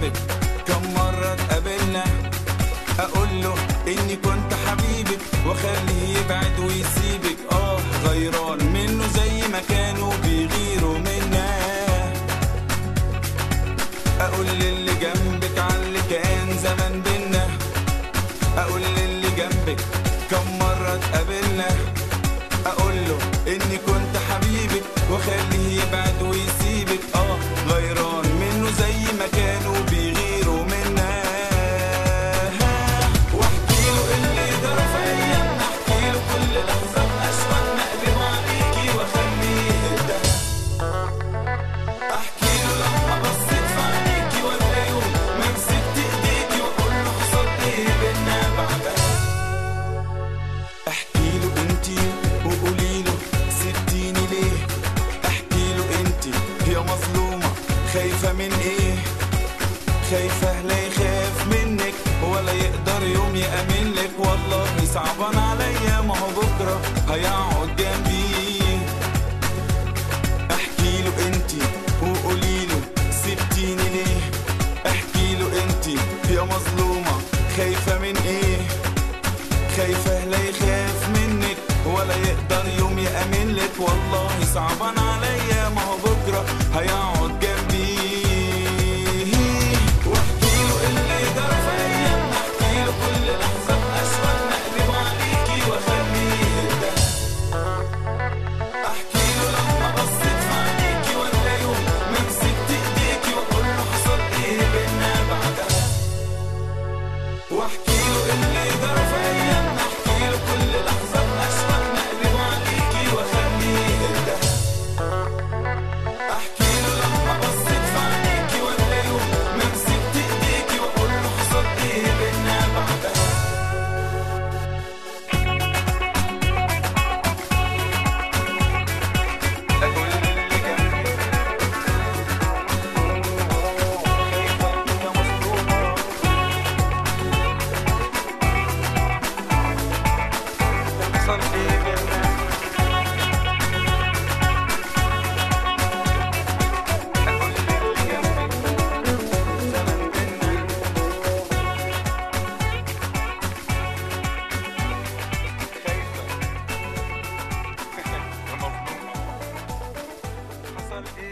جنبك كم مرة اتقابلنا اقول له اني كنت حبيبك واخليه يبعد ويسيبك اه غيران منه زي ما كانوا بيغيروا منا اقول للي جنبك على اللي كان زمان بينا اقول للي جنبك كم مرة اتقابلنا اقول له اني كنت حبيبك واخليه يبعد ويسيبك اه غيران منه زي ما كانوا بيغيروا منا واحكي له اللي جرى في ايامنا احكي له كل لحظه باشواقنا اقلب عليكي واخليه يهدى احكي له لما بصيت في عينيكي ولا يوم ما مسكت ايديكي واقول له حصل ايه بينا بعدها احكي له انتي وقولي له سبتيني ليه احكي له انتي يا مظلومة خايفة من ايه خايفة لا يخاف منك ولا يقدر يوم يأمن لك والله صعبان عليا ما هو بكرة هيقعد جنبي احكي له انتي وقولي له سبتيني ليه احكي له انتي يا مظلومة خايفة من ايه خايفة لا يخاف منك ولا يقدر يوم يأمن لك والله صعبان عليا ما هو بكرة هيقعد جنبي واحكي له اللي جرى في ايامنا احكي له كل لحظة بأشواقنا اقلب عليكي واخليه يهدى احكي له لما بصيت في عينيكي ولا يوم ما مسكت ايديكي واقول له حصل ايه بينا بعدها واحكي له اللي جرى في ايامنا احكي له كل لحظه باشواقنا اقلب عليكي واخليه يهدى احكي له لما بصيت في عينيكي ولا يوم ما مسكت ايديكي واقول له حصل ايه بينا بعدها اقول اللي جنبي خايفة يا مظلومة حصل ايه بينا اقول اللي جنبي زمن بينا خايفة يا مظلومة حصل ايه